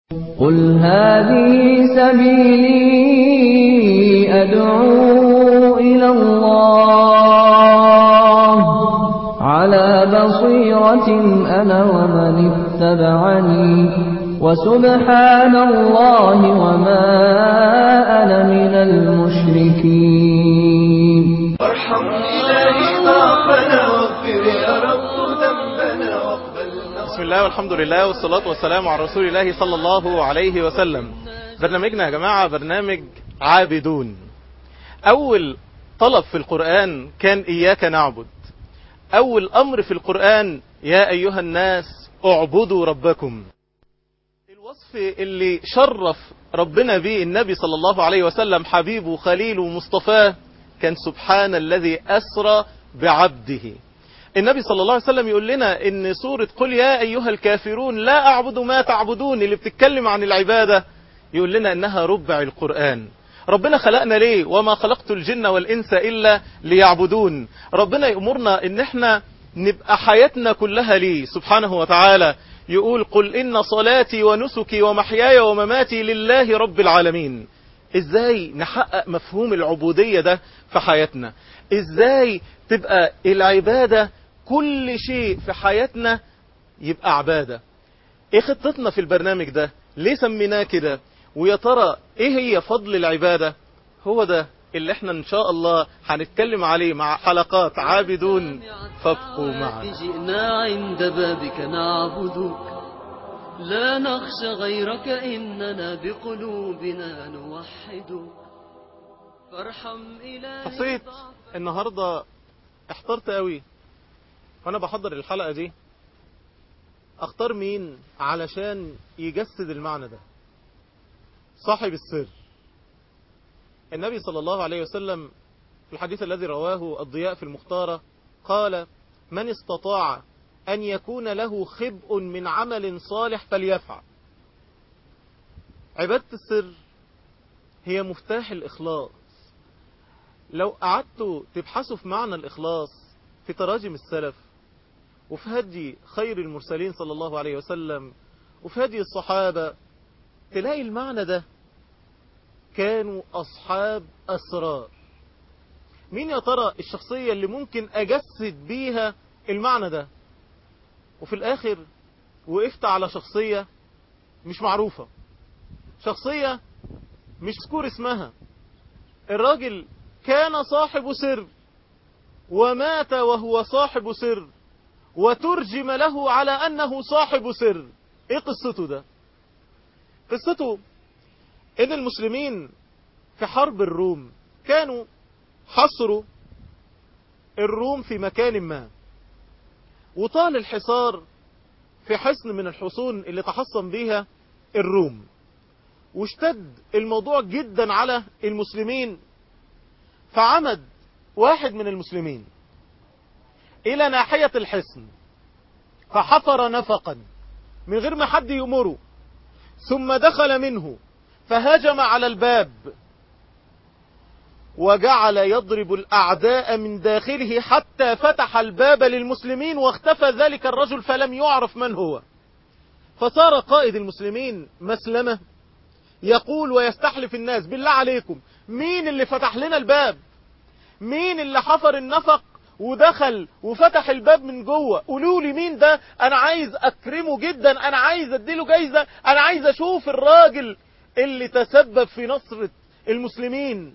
قل هذه سبيلي أدعو إلى الله على بصيرة أنا ومن اتبعني وسبحان الله وما أنا من المشركين وارحم إلهي ضعفنا واغفر يا رب ذنبنا واقبلنا بسم الله والحمد لله والصلاة والسلام على رسول الله صلى الله عليه وسلم برنامجنا يا جماعة برنامج عابدون أول طلب في القرآن كان إياك نعبد أول أمر في القرآن يا أيها الناس اعبدوا ربكم الوصف اللي شرف ربنا به النبي صلى الله عليه وسلم حبيبه خليله مصطفاه كان سبحان الذي أسرى بعبده النبي صلى الله عليه وسلم يقول لنا ان سورة قل يا ايها الكافرون لا اعبد ما تعبدون اللي بتتكلم عن العبادة يقول لنا انها ربع القرآن ربنا خلقنا ليه وما خلقت الجن والانس الا ليعبدون ربنا يأمرنا ان احنا نبقى حياتنا كلها ليه سبحانه وتعالى يقول قل ان صلاتي ونسكي ومحياي ومماتي لله رب العالمين ازاي نحقق مفهوم العبودية ده في حياتنا ازاي تبقى العبادة كل شيء في حياتنا يبقى عبادة ايه خطتنا في البرنامج ده ليه سميناه كده ويا ترى ايه هي فضل العبادة هو ده اللي احنا ان شاء الله هنتكلم عليه مع حلقات عابدون فابقوا معنا جئنا عند بابك نعبدك لا نخشى غيرك إننا بقلوبنا نوحدك فارحم إلهي حسيت ضعفنا النهاردة احترت قوي وانا بحضر الحلقة دي اختار مين علشان يجسد المعنى ده صاحب السر النبي صلى الله عليه وسلم في الحديث الذي رواه الضياء في المختارة قال من استطاع أن يكون له خبء من عمل صالح فليفعل عبادة السر هي مفتاح الإخلاص لو قعدتوا تبحثوا في معنى الإخلاص في تراجم السلف وفي هدي خير المرسلين صلى الله عليه وسلم وفي هدي الصحابة تلاقي المعنى ده كانوا أصحاب أسرار مين يا ترى الشخصية اللي ممكن أجسد بيها المعنى ده وفي الآخر وقفت على شخصية مش معروفة شخصية مش مذكور اسمها الراجل كان صاحب سر ومات وهو صاحب سر وترجم له على أنه صاحب سر ايه قصته ده قصته ان المسلمين في حرب الروم كانوا حصروا الروم في مكان ما وطال الحصار في حصن من الحصون اللي تحصن بيها الروم واشتد الموضوع جدا على المسلمين فعمد واحد من المسلمين الى ناحية الحصن فحفر نفقا من غير ما حد يأمره ثم دخل منه فهجم على الباب وجعل يضرب الأعداء من داخله حتى فتح الباب للمسلمين واختفى ذلك الرجل فلم يعرف من هو فصار قائد المسلمين مسلمة يقول ويستحلف الناس بالله عليكم مين اللي فتح لنا الباب مين اللي حفر النفق ودخل وفتح الباب من جوه قولوا لي مين ده انا عايز اكرمه جدا انا عايز اديله جايزة انا عايز اشوف الراجل اللي تسبب في نصرة المسلمين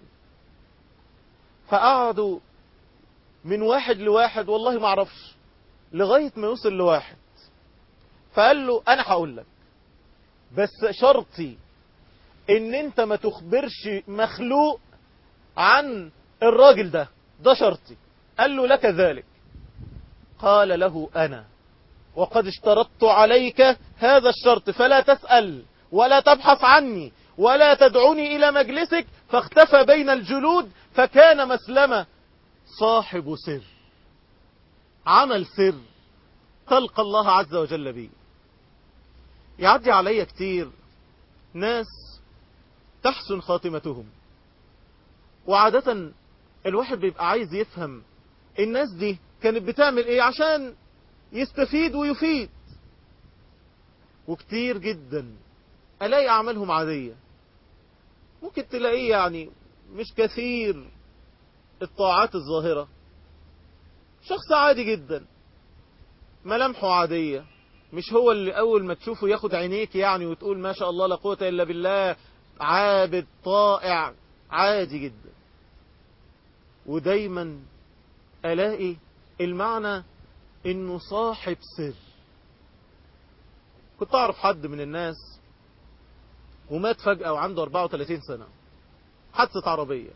فقعدوا من واحد لواحد والله ما اعرفش لغاية ما يوصل لواحد فقال له انا هقول لك بس شرطي ان انت ما تخبرش مخلوق عن الراجل ده ده شرطي قال له لك ذلك قال له انا وقد اشترطت عليك هذا الشرط فلا تسأل ولا تبحث عني ولا تدعوني إلى مجلسك فاختفى بين الجلود فكان مسلمة صاحب سر عمل سر تلقى الله عز وجل به يعدي علي كتير ناس تحسن خاتمتهم وعادة الواحد بيبقى عايز يفهم الناس دي كانت بتعمل ايه عشان يستفيد ويفيد وكتير جدا ألاقي أعمالهم عادية ممكن تلاقيه يعني مش كثير الطاعات الظاهرة شخص عادي جدا ملامحه عادية مش هو اللي أول ما تشوفه ياخد عينيك يعني وتقول ما شاء الله لا قوة إلا بالله عابد طائع عادي جدا ودايما ألاقي المعنى إنه صاحب سر كنت أعرف حد من الناس ومات فجأة وعنده 34 سنة حادثة عربية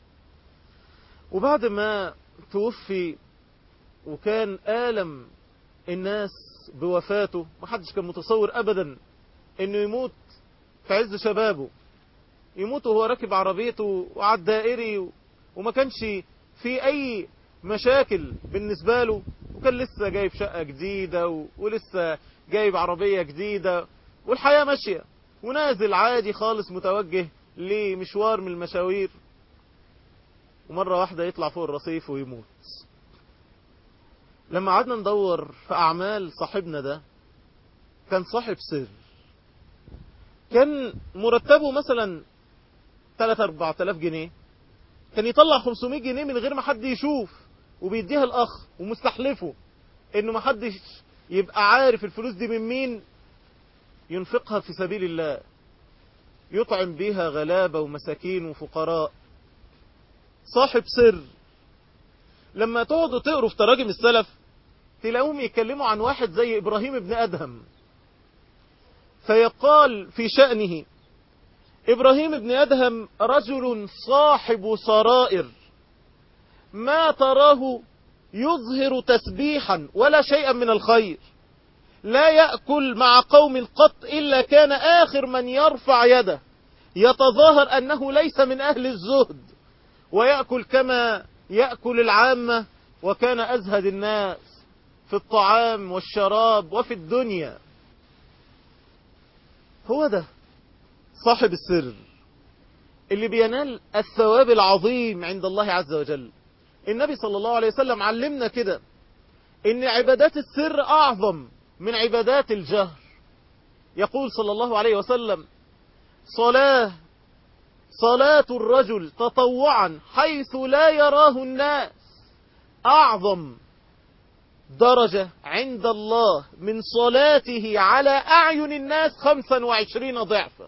وبعد ما توفي وكان آلم الناس بوفاته محدش كان متصور أبدا إنه يموت في عز شبابه يموت وهو راكب عربيته وعلى الدائري وما كانش في أي مشاكل بالنسبة له وكان لسه جايب شقة جديدة و... ولسه جايب عربية جديدة والحياة ماشية ونازل عادي خالص متوجه لمشوار من المشاوير ومرة واحدة يطلع فوق الرصيف ويموت لما قعدنا ندور في أعمال صاحبنا ده كان صاحب سر كان مرتبه مثلا 3 4000 جنيه كان يطلع 500 جنيه من غير ما حد يشوف وبيديها الأخ ومستحلفه إنه ما حدش يبقى عارف الفلوس دي من مين ينفقها في سبيل الله يطعم بها غلابة ومساكين وفقراء صاحب سر لما تقعدوا تقروا في تراجم السلف تلاقوهم يتكلموا عن واحد زي إبراهيم بن أدهم فيقال في شأنه إبراهيم بن أدهم رجل صاحب سرائر ما تراه يظهر تسبيحا ولا شيئا من الخير لا يأكل مع قوم قط إلا كان آخر من يرفع يده يتظاهر أنه ليس من أهل الزهد ويأكل كما يأكل العامة وكان أزهد الناس في الطعام والشراب وفي الدنيا هو ده صاحب السر اللي بينال الثواب العظيم عند الله عز وجل النبي صلى الله عليه وسلم علمنا كده ان عبادات السر اعظم من عبادات الجهر يقول صلى الله عليه وسلم صلاة صلاة الرجل تطوعا حيث لا يراه الناس أعظم درجة عند الله من صلاته على أعين الناس خمسا وعشرين ضعفا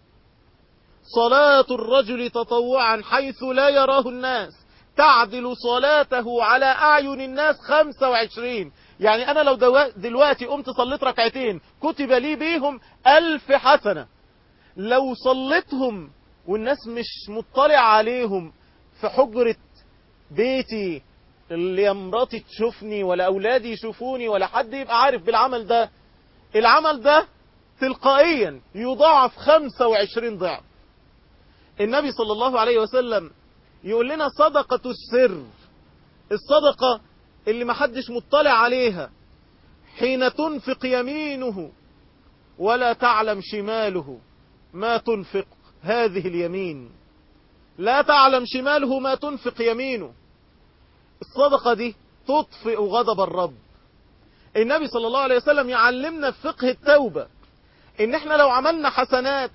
صلاة الرجل تطوعا حيث لا يراه الناس تعدل صلاته على أعين الناس خمسة وعشرين يعني أنا لو دلوقتي قمت صليت ركعتين كتب لي بيهم ألف حسنة لو صليتهم والناس مش مطلع عليهم في حجرة بيتي اللي مراتي تشوفني ولا أولادي يشوفوني ولا حد يبقى عارف بالعمل ده العمل ده تلقائيا يضاعف 25 ضعف النبي صلى الله عليه وسلم يقول لنا صدقة السر الصدقة اللي محدش مطلع عليها حين تنفق يمينه ولا تعلم شماله ما تنفق هذه اليمين لا تعلم شماله ما تنفق يمينه الصدقة دي تطفئ غضب الرب النبي صلى الله عليه وسلم يعلمنا في فقه التوبة ان احنا لو عملنا حسنات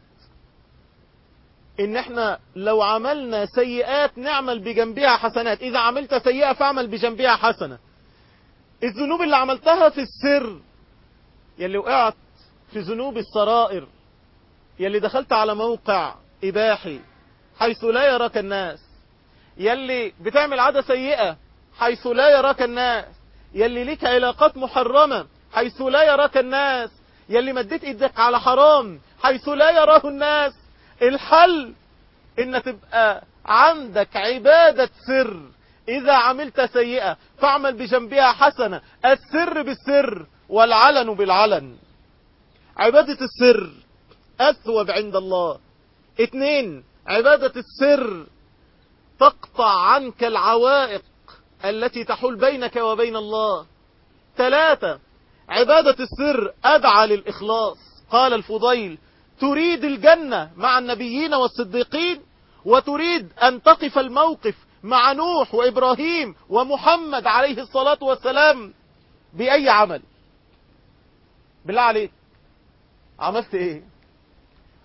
ان احنا لو عملنا سيئات نعمل بجنبها حسنات اذا عملت سيئة فاعمل بجنبها حسنة الذنوب اللي عملتها في السر يلي وقعت في ذنوب السرائر يلي دخلت على موقع إباحي حيث لا يراك الناس يلي بتعمل عادة سيئة حيث لا يراك الناس يلي ليك علاقات محرمة حيث لا يراك الناس يلي مديت ايدك على حرام حيث لا يراه الناس الحل ان تبقى عندك عبادة سر اذا عملت سيئة فاعمل بجنبها حسنة السر بالسر والعلن بالعلن عبادة السر اثوب عند الله اتنين عبادة السر تقطع عنك العوائق التي تحول بينك وبين الله ثلاثة عبادة السر أدعى للإخلاص قال الفضيل تريد الجنة مع النبيين والصديقين وتريد أن تقف الموقف مع نوح وإبراهيم ومحمد عليه الصلاة والسلام بأي عمل بالله عليك عملت ايه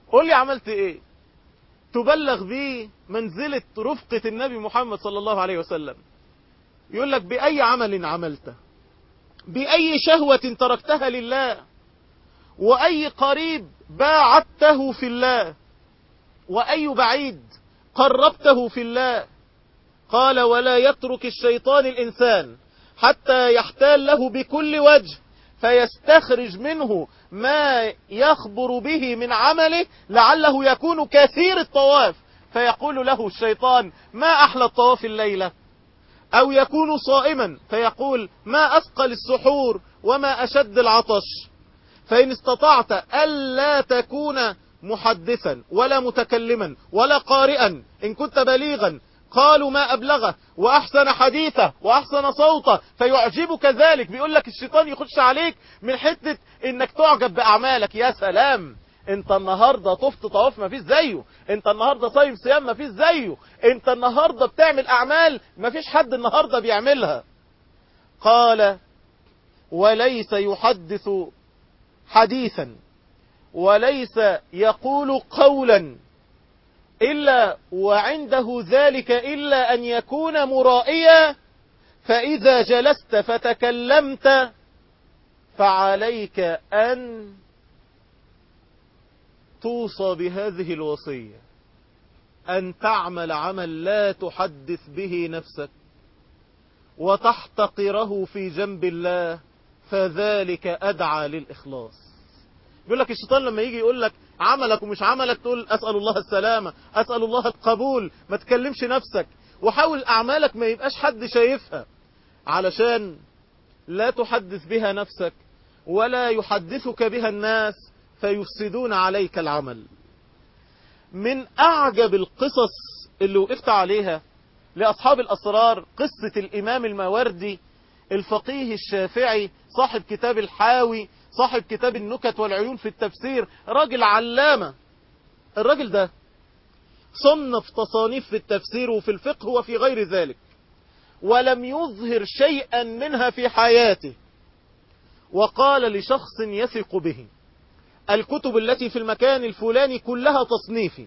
قول لي عملت ايه تبلغ بيه منزلة رفقة النبي محمد صلى الله عليه وسلم يقول لك بأي عمل عملته بأي شهوة تركتها لله وأي قريب باعدته في الله وأي بعيد قربته في الله قال ولا يترك الشيطان الإنسان حتى يحتال له بكل وجه فيستخرج منه ما يخبر به من عمله لعله يكون كثير الطواف فيقول له الشيطان ما أحلى الطواف الليلة أو يكون صائما فيقول ما أثقل السحور وما أشد العطش فإن استطعت ألا تكون محدثا ولا متكلما ولا قارئا إن كنت بليغا قالوا ما أبلغه وأحسن حديثه وأحسن صوته فيعجبك ذلك بيقول لك الشيطان يخش عليك من حتة إنك تعجب بأعمالك يا سلام انت النهاردة طفت طواف ما فيش زيه انت النهاردة صايم صيام ما فيش زيه انت النهاردة بتعمل أعمال ما فيش حد النهاردة بيعملها قال وليس يحدث حديثا وليس يقول قولا إلا وعنده ذلك إلا أن يكون مرائيا فإذا جلست فتكلمت فعليك أن توصى بهذه الوصية أن تعمل عمل لا تحدث به نفسك وتحتقره في جنب الله فذلك أدعى للإخلاص يقول لك الشيطان لما يجي يقول لك عملك ومش عملك تقول أسأل الله السلامة أسأل الله القبول ما تكلمش نفسك وحاول أعمالك ما يبقاش حد شايفها علشان لا تحدث بها نفسك ولا يحدثك بها الناس فيفسدون عليك العمل من أعجب القصص اللي وقفت عليها لأصحاب الأسرار قصة الإمام الماوردي الفقيه الشافعي صاحب كتاب الحاوي صاحب كتاب النكت والعيون في التفسير راجل علامة الراجل ده صنف تصانيف في التفسير وفي الفقه وفي غير ذلك ولم يظهر شيئا منها في حياته وقال لشخص يثق به الكتب التي في المكان الفلاني كلها تصنيفي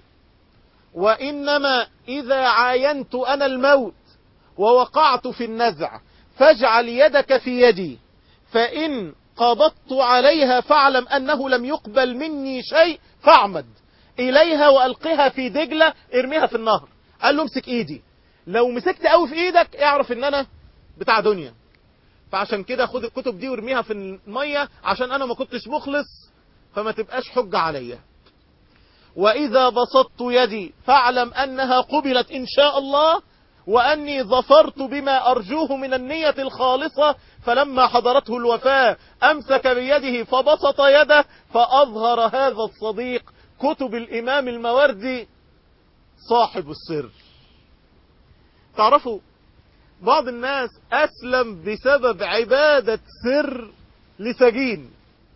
وإنما إذا عاينت أنا الموت ووقعت في النزع فاجعل يدك في يدي فإن قبضت عليها فاعلم أنه لم يقبل مني شيء فاعمد إليها وألقها في دجلة ارميها في النهر قال له امسك ايدي لو مسكت قوي في ايدك اعرف ان انا بتاع دنيا فعشان كده خد الكتب دي وارميها في المية عشان انا ما كنتش مخلص فما تبقاش حجة عليا وإذا بسطت يدي فاعلم أنها قبلت إن شاء الله وأني ظفرت بما أرجوه من النية الخالصة فلما حضرته الوفاة أمسك بيده فبسط يده فأظهر هذا الصديق كتب الإمام الموردي صاحب السر تعرفوا بعض الناس أسلم بسبب عبادة سر لسجين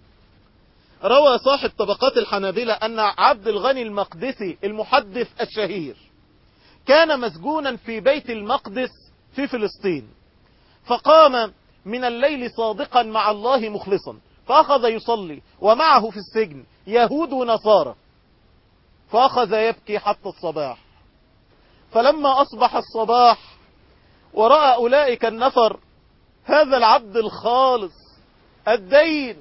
روى صاحب طبقات الحنابلة أن عبد الغني المقدسي المحدث الشهير كان مسجونا في بيت المقدس في فلسطين فقام من الليل صادقا مع الله مخلصا فأخذ يصلي ومعه في السجن يهود ونصارى فأخذ يبكي حتى الصباح فلما أصبح الصباح ورأى أولئك النفر هذا العبد الخالص الدين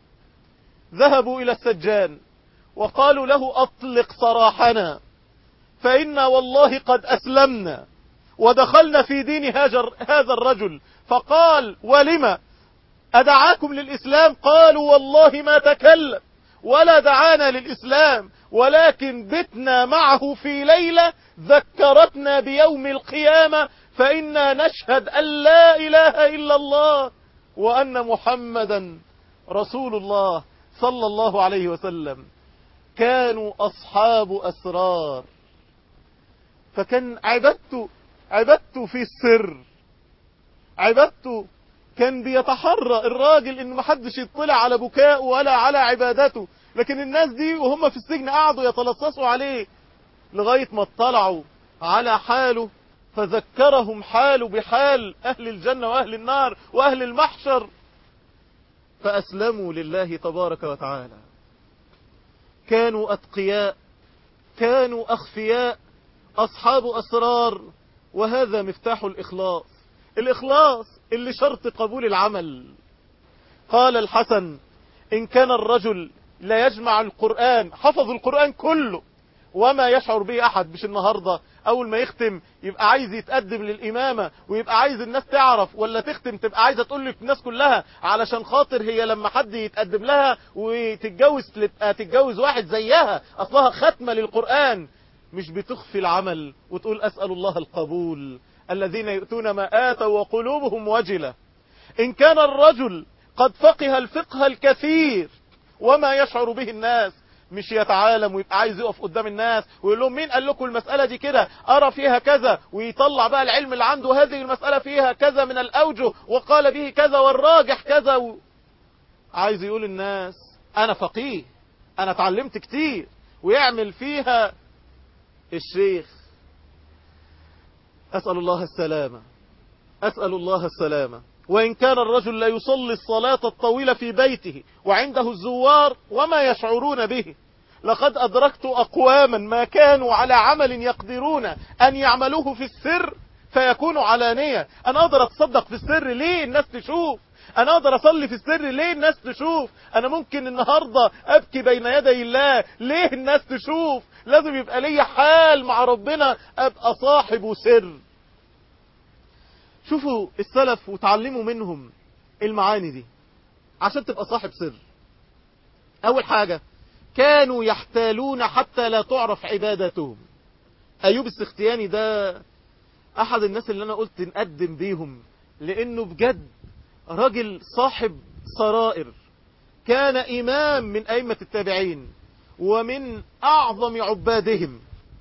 ذهبوا إلى السجان وقالوا له أطلق سراحنا فإنا والله قد أسلمنا ودخلنا في دين هاجر هذا الرجل فقال ولم أدعاكم للإسلام قالوا والله ما تكلم ولا دعانا للإسلام ولكن بتنا معه في ليلة ذكرتنا بيوم القيامة فإنا نشهد أن لا إله إلا الله وأن محمدا رسول الله صلى الله عليه وسلم كانوا أصحاب أسرار فكان عبادته عبادته في السر عبادته كان بيتحرى الراجل ان محدش يطلع على بكاءه ولا على عبادته لكن الناس دي وهم في السجن قعدوا يتلصصوا عليه لغاية ما اطلعوا على حاله فذكرهم حاله بحال أهل الجنة وأهل النار وأهل المحشر فأسلموا لله تبارك وتعالى كانوا أتقياء كانوا أخفياء أصحاب أسرار وهذا مفتاح الإخلاص الإخلاص اللي شرط قبول العمل قال الحسن إن كان الرجل لا يجمع القرآن حفظ القرآن كله وما يشعر به أحد مش النهاردة أول ما يختم يبقى عايز يتقدم للإمامة ويبقى عايز الناس تعرف ولا تختم تبقى عايزة تقول لك الناس كلها علشان خاطر هي لما حد يتقدم لها وتتجوز تبقى تتجوز واحد زيها أصلها ختمة للقرآن مش بتخفي العمل وتقول أسأل الله القبول الذين يؤتون ما آتوا وقلوبهم وجلة إن كان الرجل قد فقه الفقه الكثير وما يشعر به الناس مش يتعالم ويبقى عايز يقف قدام الناس ويقول لهم مين قال لكم المسألة دي كده أرى فيها كذا ويطلع بقى العلم اللي عنده هذه المسألة فيها كذا من الأوجه وقال به كذا والراجح كذا و... عايز يقول الناس أنا فقيه أنا اتعلمت كتير ويعمل فيها الشيخ أسأل الله السلامة أسأل الله السلامة وإن كان الرجل لا يصلي الصلاة الطويلة في بيته وعنده الزوار وما يشعرون به لقد أدركت أقواما ما كانوا على عمل يقدرون أن يعملوه في السر فيكونوا علانية أنا أقدر أتصدق في السر ليه الناس تشوف أنا أقدر أصلي في السر ليه الناس تشوف أنا ممكن النهاردة أبكي بين يدي الله ليه الناس تشوف لازم يبقى لي حال مع ربنا أبقى صاحب سر شوفوا السلف وتعلموا منهم المعاني دي عشان تبقى صاحب سر أول حاجة كانوا يحتالون حتى لا تعرف عبادتهم أيوب السختياني ده أحد الناس اللي أنا قلت نقدم بيهم لأنه بجد راجل صاحب سرائر كان إمام من أئمة التابعين ومن أعظم عبادهم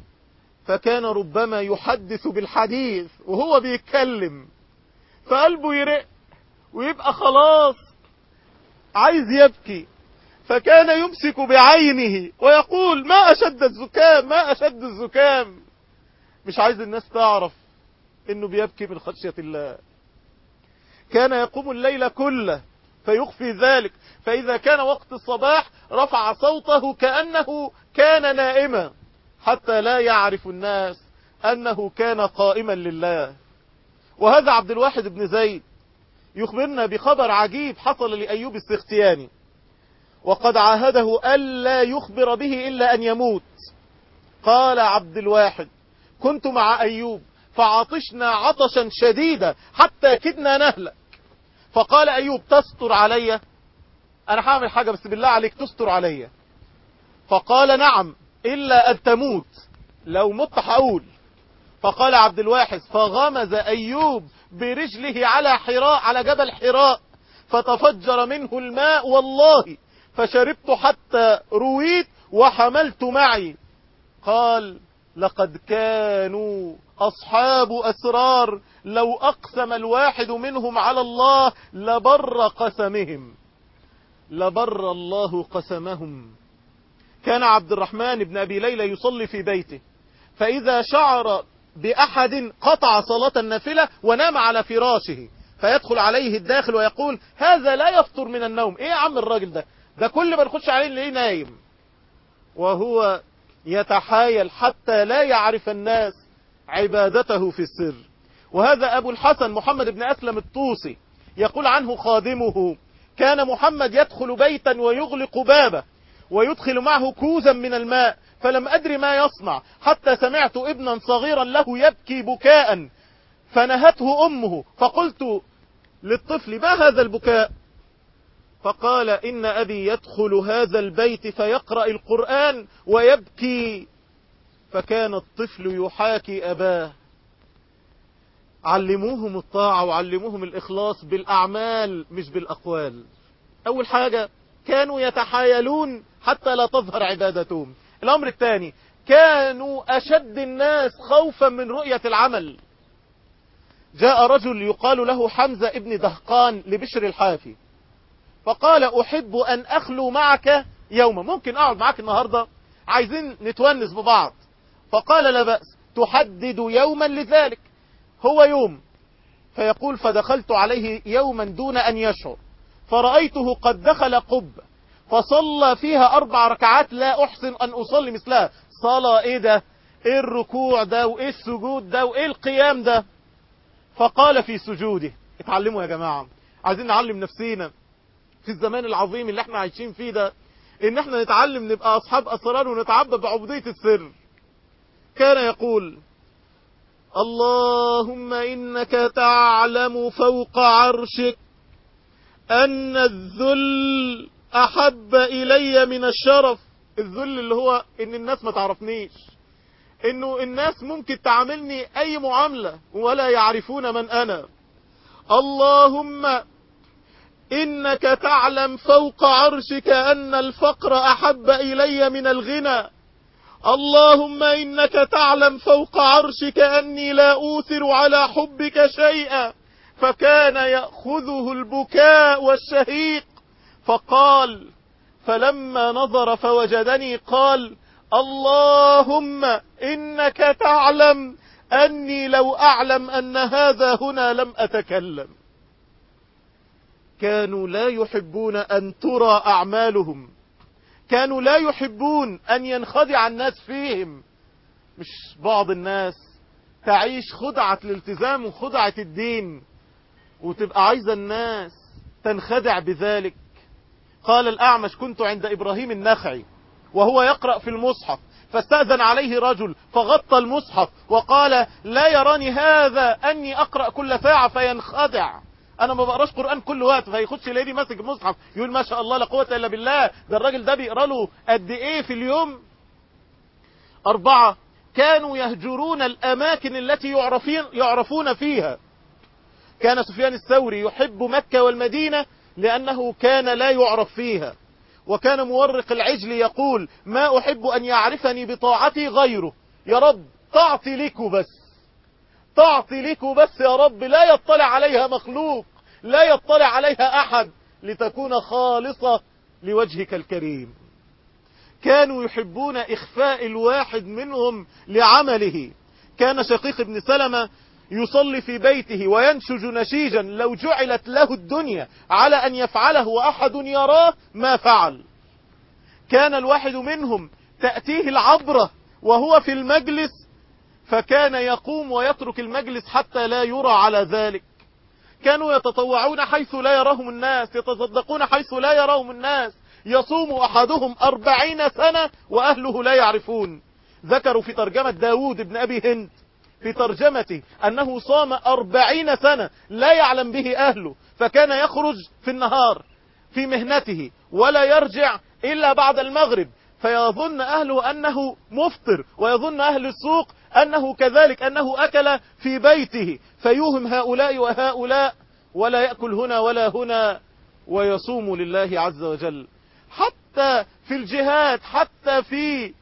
فكان ربما يحدث بالحديث وهو بيتكلم فقلبه يرق ويبقى خلاص عايز يبكي فكان يمسك بعينه ويقول ما أشد الزكام ما أشد الزكام مش عايز الناس تعرف انه بيبكي من خشية الله كان يقوم الليل كله فيخفي ذلك فإذا كان وقت الصباح رفع صوته كأنه كان نائما حتى لا يعرف الناس أنه كان قائما لله وهذا عبد الواحد بن زيد يخبرنا بخبر عجيب حصل لأيوب السختياني وقد عاهده ألا يخبر به إلا أن يموت قال عبد الواحد كنت مع أيوب فعطشنا عطشا شديدا حتى كدنا نهلك فقال أيوب تستر علي أنا هعمل حاجة بس بالله عليك تستر علي فقال نعم إلا أن تموت لو مت هقول فقال عبد الواحد فغمز أيوب برجله على حراء على جبل حراء فتفجر منه الماء والله فشربت حتى رويت وحملت معي قال لقد كانوا أصحاب أسرار لو أقسم الواحد منهم على الله لبر قسمهم لبر الله قسمهم كان عبد الرحمن بن أبي ليلى يصلي في بيته فإذا شعر بأحد قطع صلاة النافلة ونام على فراشه فيدخل عليه الداخل ويقول هذا لا يفطر من النوم ايه يا عم الراجل ده ده كل ما نخش عليه نلاقيه نايم وهو يتحايل حتى لا يعرف الناس عبادته في السر وهذا أبو الحسن محمد بن أسلم الطوسي يقول عنه خادمه كان محمد يدخل بيتا ويغلق بابه ويدخل معه كوزا من الماء فلم أدري ما يصنع حتى سمعت ابنا صغيرا له يبكي بكاء فنهته أمه فقلت للطفل ما هذا البكاء فقال إن أبي يدخل هذا البيت فيقرأ القرآن ويبكي فكان الطفل يحاكي أباه علموهم الطاعة وعلموهم الإخلاص بالأعمال مش بالأقوال أول حاجة كانوا يتحايلون حتى لا تظهر عبادتهم الأمر الثاني كانوا أشد الناس خوفا من رؤية العمل جاء رجل يقال له حمزة ابن دهقان لبشر الحافي فقال أحب أن أخلو معك يوما ممكن أقعد معك النهاردة عايزين نتونس ببعض فقال لا بأس تحدد يوما لذلك هو يوم فيقول فدخلت عليه يوما دون أن يشعر فرأيته قد دخل قب فصلى فيها أربع ركعات لا أحسن أن أصلي مثلها صلاة إيه ده إيه الركوع ده وإيه السجود ده وإيه القيام ده فقال في سجوده اتعلموا يا جماعة عايزين نعلم نفسينا في الزمان العظيم اللي احنا عايشين فيه ده ان احنا نتعلم نبقى اصحاب اسرار ونتعبد بعبودية السر كان يقول اللهم انك تعلم فوق عرشك ان الذل احب الي من الشرف الذل اللي هو ان الناس ما تعرفنيش انه الناس ممكن تعاملني اي معاملة ولا يعرفون من انا اللهم إنك تعلم فوق عرشك أن الفقر أحب إلي من الغنى اللهم إنك تعلم فوق عرشك أني لا أوثر على حبك شيئا فكان يأخذه البكاء والشهيق فقال فلما نظر فوجدني قال اللهم إنك تعلم أني لو أعلم أن هذا هنا لم أتكلم كانوا لا يحبون أن ترى أعمالهم كانوا لا يحبون أن ينخدع الناس فيهم مش بعض الناس تعيش خدعة الالتزام وخدعة الدين وتبقى عايزة الناس تنخدع بذلك قال الأعمش كنت عند إبراهيم النخعي وهو يقرأ في المصحف فاستأذن عليه رجل فغطى المصحف وقال لا يراني هذا أني أقرأ كل ساعة فينخدع انا ما بقراش قران كل وقت فيخش يلاقيني ماسك المصحف يقول ما شاء الله لا قوه الا بالله ده الراجل ده بيقرا له قد ايه في اليوم اربعه كانوا يهجرون الاماكن التي يعرفين يعرفون فيها كان سفيان الثوري يحب مكه والمدينه لانه كان لا يعرف فيها وكان مورق العجل يقول ما احب ان يعرفني بطاعتي غيره يا رب طاعتي لك بس تعطي لك بس يا رب لا يطلع عليها مخلوق لا يطلع عليها أحد لتكون خالصة لوجهك الكريم كانوا يحبون إخفاء الواحد منهم لعمله كان شقيق ابن سلمة يصلي في بيته وينشج نشيجا لو جعلت له الدنيا على أن يفعله وأحد يراه ما فعل كان الواحد منهم تأتيه العبرة وهو في المجلس فكان يقوم ويترك المجلس حتى لا يرى على ذلك كانوا يتطوعون حيث لا يراهم الناس يتصدقون حيث لا يراهم الناس يصوم أحدهم أربعين سنة وأهله لا يعرفون ذكروا في ترجمة داود بن أبي هند في ترجمته أنه صام أربعين سنة لا يعلم به أهله فكان يخرج في النهار في مهنته ولا يرجع إلا بعد المغرب فيظن أهله أنه مفطر ويظن أهل السوق أنه كذلك أنه أكل في بيته فيوهم هؤلاء وهؤلاء ولا يأكل هنا ولا هنا ويصوم لله عز وجل حتى في الجهاد حتى في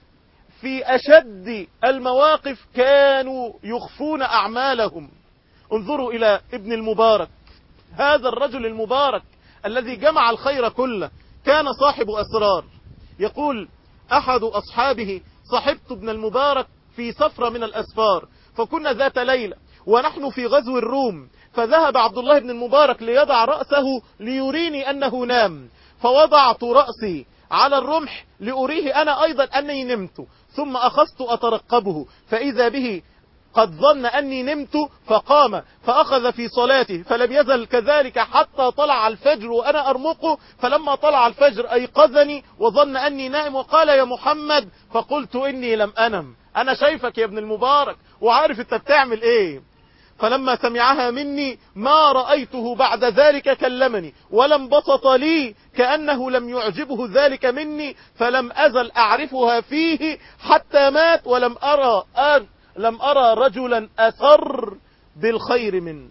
في أشد المواقف كانوا يخفون أعمالهم انظروا إلى ابن المبارك هذا الرجل المبارك الذي جمع الخير كله كان صاحب أسرار يقول أحد أصحابه صحبت ابن المبارك في سفرة من الأسفار فكنا ذات ليلة ونحن في غزو الروم فذهب عبد الله بن المبارك ليضع رأسه ليريني أنه نام فوضعت رأسي على الرمح لأريه أنا أيضا أني نمت ثم أخذت أترقبه فإذا به قد ظن أني نمت فقام فأخذ في صلاته فلم يزل كذلك حتى طلع الفجر وأنا أرمقه فلما طلع الفجر أيقظني وظن أني نائم وقال يا محمد فقلت إني لم أنم أنا شايفك يا ابن المبارك وعارف أنت بتعمل إيه فلما سمعها مني ما رأيته بعد ذلك كلمني ولم بسط لي كأنه لم يعجبه ذلك مني فلم أزل أعرفها فيه حتى مات ولم أرى أن لم أرى رجلا أثر بالخير منه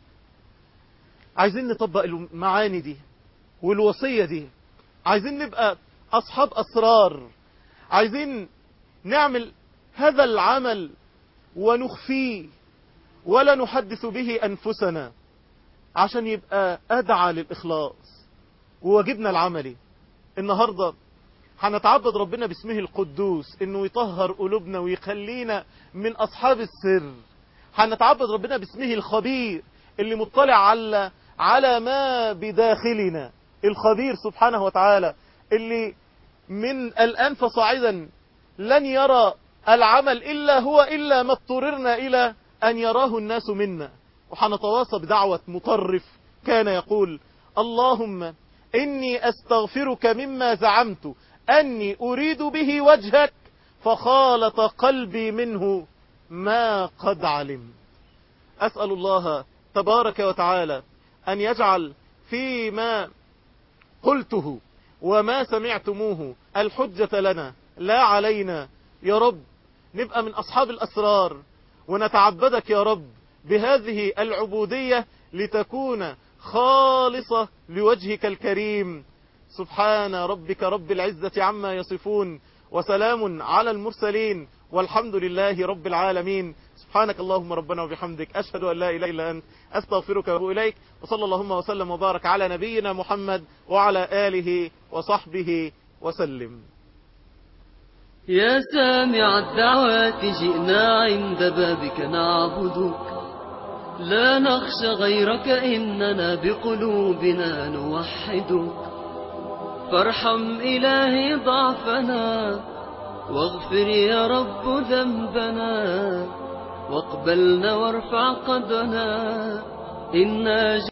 عايزين نطبق المعاني دي والوصية دي عايزين نبقى أصحاب أسرار عايزين نعمل هذا العمل ونخفيه ولا نحدث به أنفسنا عشان يبقى أدعى للإخلاص وواجبنا العملي النهاردة هنتعبد ربنا باسمه القدوس انه يطهر قلوبنا ويخلينا من اصحاب السر هنتعبد ربنا باسمه الخبير اللي مطلع على على ما بداخلنا الخبير سبحانه وتعالى اللي من الآن فصاعدا لن يرى العمل إلا هو إلا ما اضطررنا إلى أن يراه الناس منا وحنتواصى بدعوة مطرف كان يقول اللهم إني أستغفرك مما زعمت أني أريد به وجهك فخالط قلبي منه ما قد علمت أسأل الله تبارك وتعالى أن يجعل فيما قلته وما سمعتموه الحجة لنا لا علينا يا رب نبقى من أصحاب الأسرار ونتعبدك يا رب بهذه العبودية لتكون خالصة لوجهك الكريم سبحان ربك رب العزة عما يصفون وسلام على المرسلين والحمد لله رب العالمين سبحانك اللهم ربنا وبحمدك أشهد أن لا إله إلا أنت أستغفرك وأتوب إليك وصلى اللهم وسلم وبارك على نبينا محمد وعلى آله وصحبه وسلم يا سامع الدعوات جئنا عند بابك نعبدك لا نخشى غيرك إننا بقلوبنا نوحدك فارحم إلهي ضعفنا واغفر يا رب ذنبنا واقبلنا وارفع قدرنا إنا